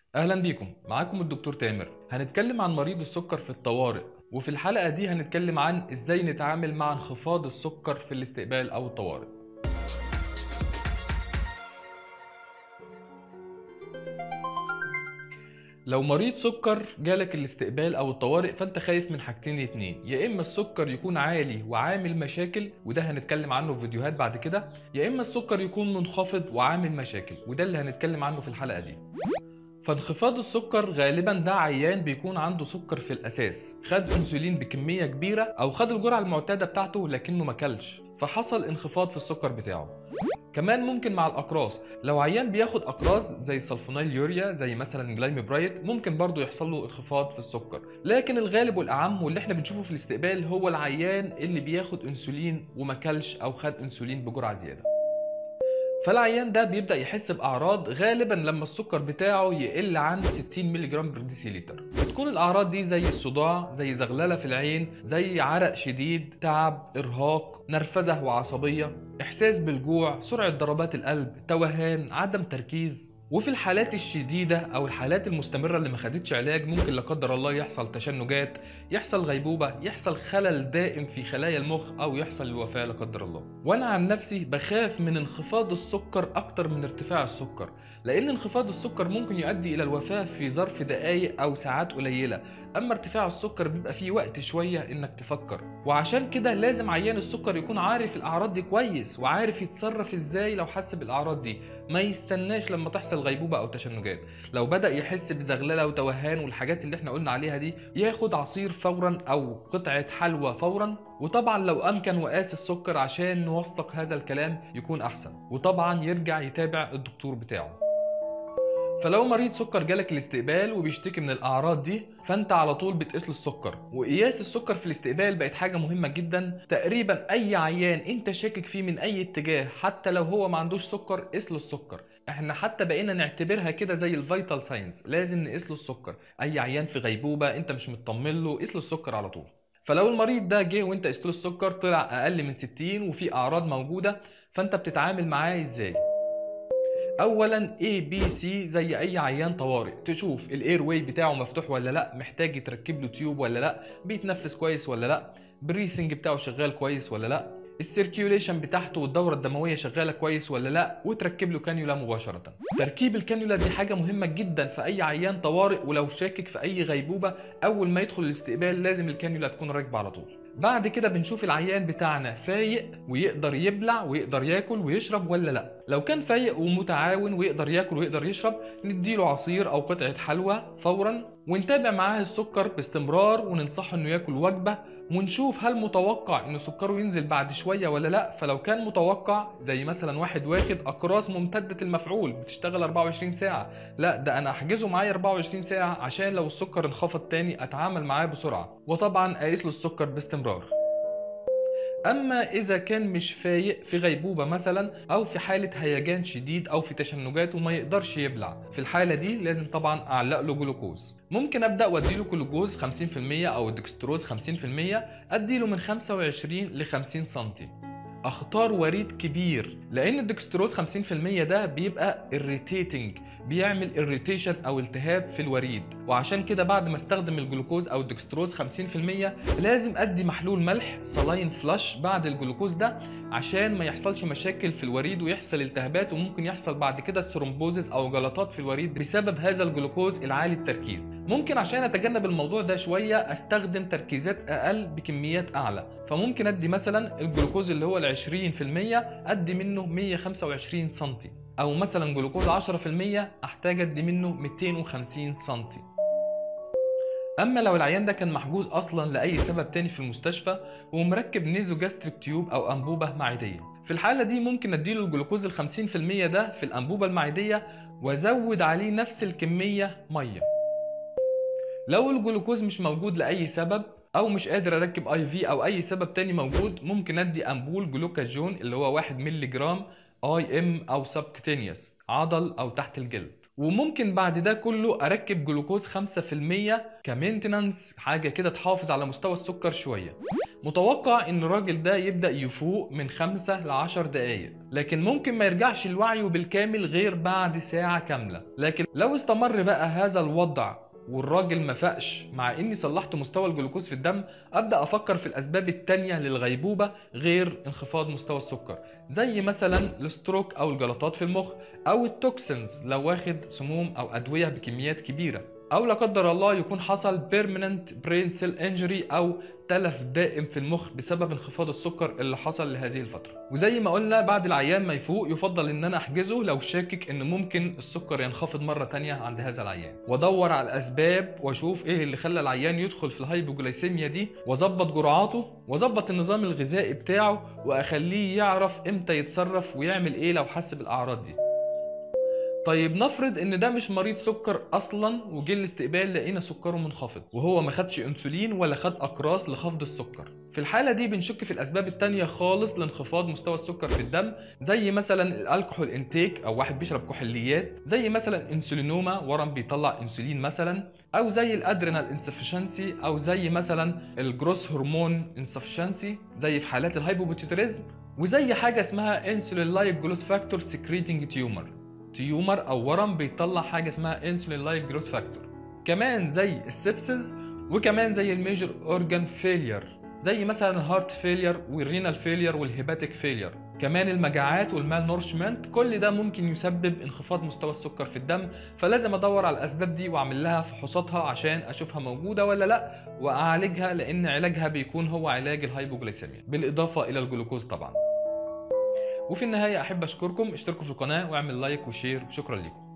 اهلا بيكم معاكم الدكتور تامر هنتكلم عن مريض السكر في الطوارئ وفي الحلقة دي هنتكلم عن ازاي نتعامل مع انخفاض السكر في الاستقبال او الطوارئ لو مريض سكر جالك الاستقبال او الطوارئ فانت خايف من حاجتين اتنين يا اما السكر يكون عالي وعامل مشاكل وده هنتكلم عنه في فيديوهات بعد كده يا اما السكر يكون منخفض وعامل مشاكل وده اللي هنتكلم عنه في الحلقة دي فانخفاض السكر غالبا ده عيان بيكون عنده سكر في الاساس خد انسولين بكميه كبيره او خد الجرعه المعتاده بتاعته لكنه ما كلش فحصل انخفاض في السكر بتاعه كمان ممكن مع الاقراص لو عيان بياخد اقراص زي السلفونيل يوريا زي مثلا جلايميبرايت ممكن برضه يحصل له انخفاض في السكر لكن الغالب والاعم واللي احنا بنشوفه في الاستقبال هو العيان اللي بياخد انسولين وما كلش او خد انسولين بجرعه زياده فالعيان ده بيبدا يحس باعراض غالبا لما السكر بتاعه يقل عن 60 مللي جرام بر ديسيلتر بتكون الاعراض دي زي الصداع زي زغلله في العين زي عرق شديد تعب ارهاق نرفزه وعصبيه احساس بالجوع سرعه ضربات القلب توهان عدم تركيز وفي الحالات الشديدة أو الحالات المستمرة اللي ما خدتش علاج ممكن لا قدر الله يحصل تشنجات، يحصل غيبوبة، يحصل خلل دائم في خلايا المخ أو يحصل الوفاة لا قدر الله. وأنا عن نفسي بخاف من انخفاض السكر أكتر من ارتفاع السكر، لأن انخفاض السكر ممكن يؤدي إلى الوفاة في ظرف دقايق أو ساعات قليلة، أما ارتفاع السكر بيبقى فيه وقت شوية إنك تفكر، وعشان كده لازم عيان السكر يكون عارف الأعراض دي كويس وعارف يتصرف إزاي لو حس بالأعراض دي، ما يستناش لما تحصل غيبوبة أو تشنجات، لو بدأ يحس بزغللة وتوهان والحاجات اللي احنا قلنا عليها دي ياخد عصير فورا أو قطعة حلوى فورا، وطبعا لو أمكن وقاس السكر عشان نوثق هذا الكلام يكون أحسن، وطبعا يرجع يتابع الدكتور بتاعه. فلو مريض سكر جالك الاستقبال وبيشتكي من الاعراض دي فانت على طول بتقيس له السكر وقياس السكر في الاستقبال بقت حاجه مهمه جدا تقريبا اي عيان انت شاكك فيه من اي اتجاه حتى لو هو ما عندوش سكر قيس له السكر احنا حتى بقينا نعتبرها كده زي الفيتال ساينس لازم نقيس له السكر اي عيان في غيبوبه انت مش مطمن له قيس له السكر على طول فلو المريض ده جه وانت قست له السكر طلع اقل من 60 وفي اعراض موجوده فانت بتتعامل معاه ازاي اولا A B C زي اي عيان طوارئ تشوف الاير واي بتاعه مفتوح ولا لا محتاج يتركب له تيوب ولا لا بيتنفس كويس ولا لا بريثنج بتاعه شغال كويس ولا لا السيركيوليشن بتاعته والدوره الدمويه شغاله كويس ولا لا وتركب له كانيولا مباشره تركيب الكانيولا دي حاجه مهمه جدا في اي عيان طوارئ ولو شاكك في اي غيبوبه اول ما يدخل الاستقبال لازم الكانيولا تكون راكبه على طول بعد كده بنشوف العيان بتاعنا فايق ويقدر يبلع ويقدر ياكل ويشرب ولا لا لو كان فايق ومتعاون ويقدر ياكل ويقدر يشرب نديله عصير او قطعه حلوى فورا ونتابع معاه السكر باستمرار وننصحه انه ياكل وجبه ونشوف هل متوقع ان سكره ينزل بعد شويه ولا لا فلو كان متوقع زي مثلا واحد واخد اقراص ممتده المفعول بتشتغل 24 ساعه لا ده انا احجزه معايا 24 ساعه عشان لو السكر انخفض تاني اتعامل معاه بسرعه وطبعا اقيس له السكر باستمرار اما اذا كان مش فايق في غيبوبه مثلا او في حاله هيجان شديد او في تشنجات وما يقدرش يبلع في الحاله دي لازم طبعا اعلق له جلوكوز ممكن ابدا واديله جلوكوز 50% او ديكستروز 50% اديله من 25 ل 50 سم اختار وريد كبير لان الدكستروز 50% ده بيبقى irritating بيعمل irritation او التهاب في الوريد وعشان كده بعد ما استخدم الجلوكوز او الدكستروز 50% لازم ادي محلول ملح صلاين فلاش بعد الجلوكوز ده عشان ما يحصلش مشاكل في الوريد ويحصل التهابات وممكن يحصل بعد كده ثرومبوزس او جلطات في الوريد بسبب هذا الجلوكوز العالي التركيز ممكن عشان اتجنب الموضوع ده شويه استخدم تركيزات اقل بكميات اعلى فممكن ادي مثلا الجلوكوز اللي هو ال 20% ادي منه 125 سم او مثلا جلوكوز 10% احتاج ادي منه 250 سم اما لو العيان ده كان محجوز اصلا لاي سبب تاني في المستشفى ومركب نيزو جاستريك تيوب او انبوبه معديه في الحاله دي ممكن اديله الجلوكوز ال 50% ده في الانبوبه المعديه وازود عليه نفس الكميه ميه لو الجلوكوز مش موجود لاي سبب او مش قادر اركب اي في او اي سبب تاني موجود ممكن ادي امبول جلوكاجون اللي هو 1 مللي جرام اي ام او سبكتينيوس عضل او تحت الجلد وممكن بعد ده كله اركب جلوكوز 5% كمينتنانس حاجه كده تحافظ على مستوى السكر شويه متوقع ان الراجل ده يبدأ يفوق من 5 ل 10 دقايق لكن ممكن ما يرجعش لوعيه بالكامل غير بعد ساعة كاملة لكن لو استمر بقى هذا الوضع والراجل ما فاقش مع اني صلحت مستوى الجلوكوز في الدم ابدا افكر في الاسباب التانية للغيبوبه غير انخفاض مستوى السكر زي مثلا الستروك او الجلطات في المخ او التوكسينز لو واخد سموم او ادويه بكميات كبيره او لا قدر الله يكون حصل بيرمننت برين سيل انجري او تلف دائم في المخ بسبب انخفاض السكر اللي حصل لهذه الفتره وزي ما قلنا بعد العيان ما يفوق يفضل ان انا احجزه لو شاكك ان ممكن السكر ينخفض مره تانية عند هذا العيان وادور على الاسباب واشوف ايه اللي خلى العيان يدخل في الهايبوجلايسيميا دي واظبط جرعاته واظبط النظام الغذائي بتاعه واخليه يعرف امتى يتصرف ويعمل ايه لو حس بالاعراض دي طيب نفرض ان ده مش مريض سكر اصلا وجه الاستقبال لقينا سكره منخفض وهو ما خدش انسولين ولا خد اقراص لخفض السكر في الحالة دي بنشك في الأسباب التانية خالص لانخفاض مستوى السكر في الدم زي مثلا الكحول انتيك أو واحد بيشرب كحوليات زي مثلا انسولينوما ورم بيطلع انسولين مثلا أو زي الأدرينال انسفشنسي أو زي مثلا الجروس هرمون انسفشنسي زي في حالات الهايبوبوتيتريزم وزي حاجة اسمها انسولين لايك جلوس فاكتور سكريتنج تيومر تيومر او ورم بيطلع حاجه اسمها انسولين لايك جروث فاكتور كمان زي السبسز وكمان زي الميجر اورجان فيلير زي مثلا الهارت فيلير والرينال فيلير والهيباتيك فيلير كمان المجاعات والمال نورشمنت كل ده ممكن يسبب انخفاض مستوى السكر في الدم فلازم ادور على الاسباب دي واعمل لها فحوصاتها عشان اشوفها موجوده ولا لا واعالجها لان علاجها بيكون هو علاج الهايبوجلايسيميا بالاضافه الى الجلوكوز طبعا وفي النهايه احب اشكركم اشتركوا في القناه واعمل لايك وشير شكرا لكم